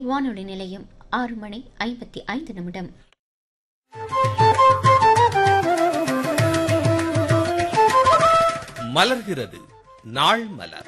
வானொலி நிலையம் ஆறு மணி ஐம்பத்தி ஐந்து நிமிடம் மலர்கிறது நாள் மலர்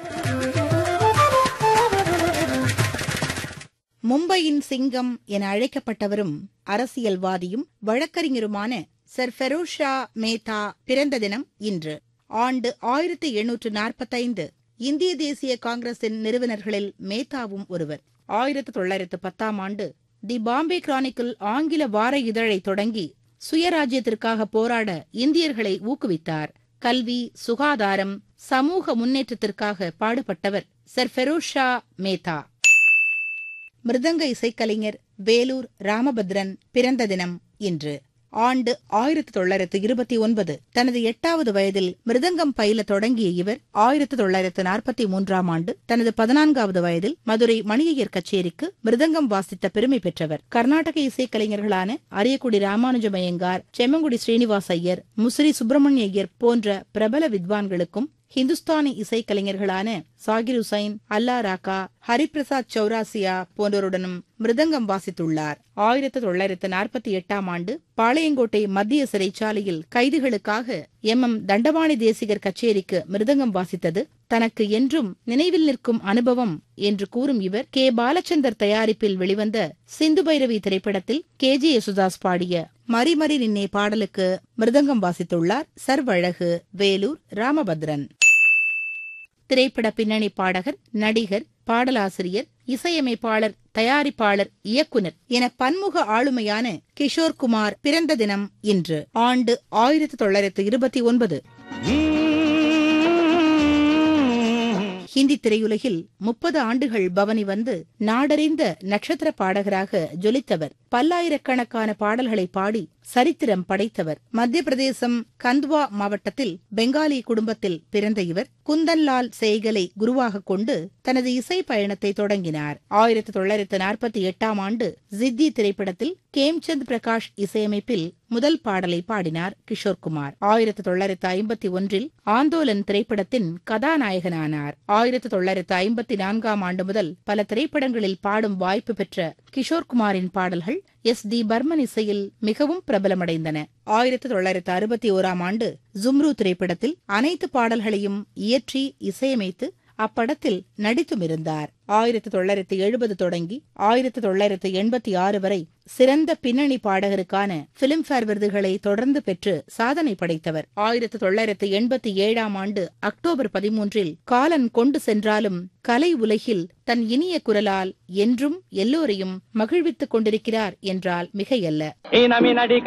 மும்பையின் சிங்கம் என அழைக்கப்பட்டவரும் அரசியல்வாதியும் வழக்கறிஞருமான சர் ஃபெரோஷா மேத்தா பிறந்த தினம் இன்று ஆண்டு ஆயிரத்தி எண்ணூற்று நாற்பத்தைந்து இந்திய தேசிய காங்கிரசின் நிறுவனர்களில் மேத்தாவும் ஒருவர் ஆயிரத்து தொள்ளாயிரத்து பத்தாம் ஆண்டு தி பாம்பே கிரானிக்கிள் ஆங்கில வார இதழை தொடங்கி சுயராஜ்யத்திற்காக போராட இந்தியர்களை ஊக்குவித்தார் கல்வி சுகாதாரம் சமூக முன்னேற்றத்திற்காக பாடுபட்டவர் சர் ஃபெரோஷா மேத்தா மிருதங்க இசைக்கலைஞர் வேலூர் ராமபத்ரன் பிறந்த தினம் இன்று ஆண்டு ஆயிரத்தி தொள்ளாயிரத்து இருபத்தி ஒன்பது தனது எட்டாவது வயதில் மிருதங்கம் பயில தொடங்கிய இவர் ஆயிரத்து தொள்ளாயிரத்து நாற்பத்தி மூன்றாம் ஆண்டு தனது பதினான்காவது வயதில் மதுரை மணியையர் கச்சேரிக்கு மிருதங்கம் வாசித்த பெருமை பெற்றவர் கர்நாடக இசைக்கலைஞர்களான அரியக்குடி ராமானுஜமயங்கார் செம்மங்குடி ஸ்ரீனிவாஸ் ஐயர் முசிறி சுப்பிரமணிய ஐயர் போன்ற பிரபல வித்வான்களுக்கும் ஹிந்துஸ்தானி இசைக்கலைஞர்களான சாகிர் உசைன் அல்லா ராக்கா ஹரிபிரசாத் சௌராசியா போன்றோருடனும் மிருதங்கம் வாசித்துள்ளார் ஆயிரத்து தொள்ளாயிரத்து நாற்பத்தி எட்டாம் ஆண்டு பாளையங்கோட்டை மத்திய சிறைச்சாலையில் கைதிகளுக்காக எம் எம் தண்டபாணி தேசிகர் கச்சேரிக்கு மிருதங்கம் வாசித்தது தனக்கு என்றும் நினைவில் நிற்கும் அனுபவம் என்று கூறும் இவர் கே பாலச்சந்தர் தயாரிப்பில் வெளிவந்த சிந்து பைரவி திரைப்படத்தில் கே ஜே யேசுதாஸ் பாடிய மரிமரி நின்னே பாடலுக்கு மிருதங்கம் வாசித்துள்ளார் சர்வழகு வேலூர் ராமபத்ரன் திரைப்பட பின்னணி பாடகர் நடிகர் பாடலாசிரியர் இசையமைப்பாளர் தயாரிப்பாளர் இயக்குனர் என பன்முக ஆளுமையான கிஷோர் குமார் பிறந்த தினம் இன்று ஆண்டு ஆயிரத்தி தொள்ளாயிரத்து இருபத்தி ஒன்பது ஹிந்தி திரையுலகில் முப்பது ஆண்டுகள் பவனி வந்து நாடறிந்த நட்சத்திர பாடகராக ஜொலித்தவர் பல்லாயிரக்கணக்கான பாடல்களை பாடி சரித்திரம் படைத்தவர் மத்திய பிரதேசம் கந்த்வா மாவட்டத்தில் பெங்காலி குடும்பத்தில் பிறந்த இவர் குந்தன்லால் சேகலை குருவாக கொண்டு தனது இசை பயணத்தை தொடங்கினார் ஆயிரத்தி தொள்ளாயிரத்து நாற்பத்தி எட்டாம் ஆண்டு ஜித்தி திரைப்படத்தில் கேம்சந்த் பிரகாஷ் இசையமைப்பில் முதல் பாடலை பாடினார் கிஷோர்குமார் ஆயிரத்தி தொள்ளாயிரத்து ஐம்பத்தி ஒன்றில் ஆந்தோலன் திரைப்படத்தின் கதாநாயகனானார் ஆயிரத்தி தொள்ளாயிரத்து ஐம்பத்தி நான்காம் ஆண்டு முதல் பல திரைப்படங்களில் பாடும் வாய்ப்பு பெற்ற கிஷோர்குமாரின் பாடல்கள் எஸ் டி பர்மன் இசையில் மிகவும் பிரபலமடைந்தன ஆயிரத்தி தொள்ளாயிரத்து அறுபத்தி ஓராம் ஆண்டு ஜும்ரு திரைப்படத்தில் அனைத்து பாடல்களையும் இயற்றி இசையமைத்து அப்படத்தில் நடித்தும் இருந்தார் ஆயிரத்தி தொள்ளாயிரத்து எழுபது தொடங்கி ஆயிரத்தி தொள்ளாயிரத்து எண்பத்தி ஆறு வரை சிறந்த பின்னணி பாடகருக்கான பிலிம்பேர் விருதுகளை தொடர்ந்து பெற்று சாதனை படைத்தவர் ஆயிரத்தி தொள்ளாயிரத்து எண்பத்தி ஏழாம் ஆண்டு அக்டோபர் பதிமூன்றில் காலன் கொண்டு சென்றாலும் கலை உலகில் தன் இனிய குரலால் என்றும் எல்லோரையும் மகிழ்வித்துக் கொண்டிருக்கிறார் என்றால் மிகையல்ல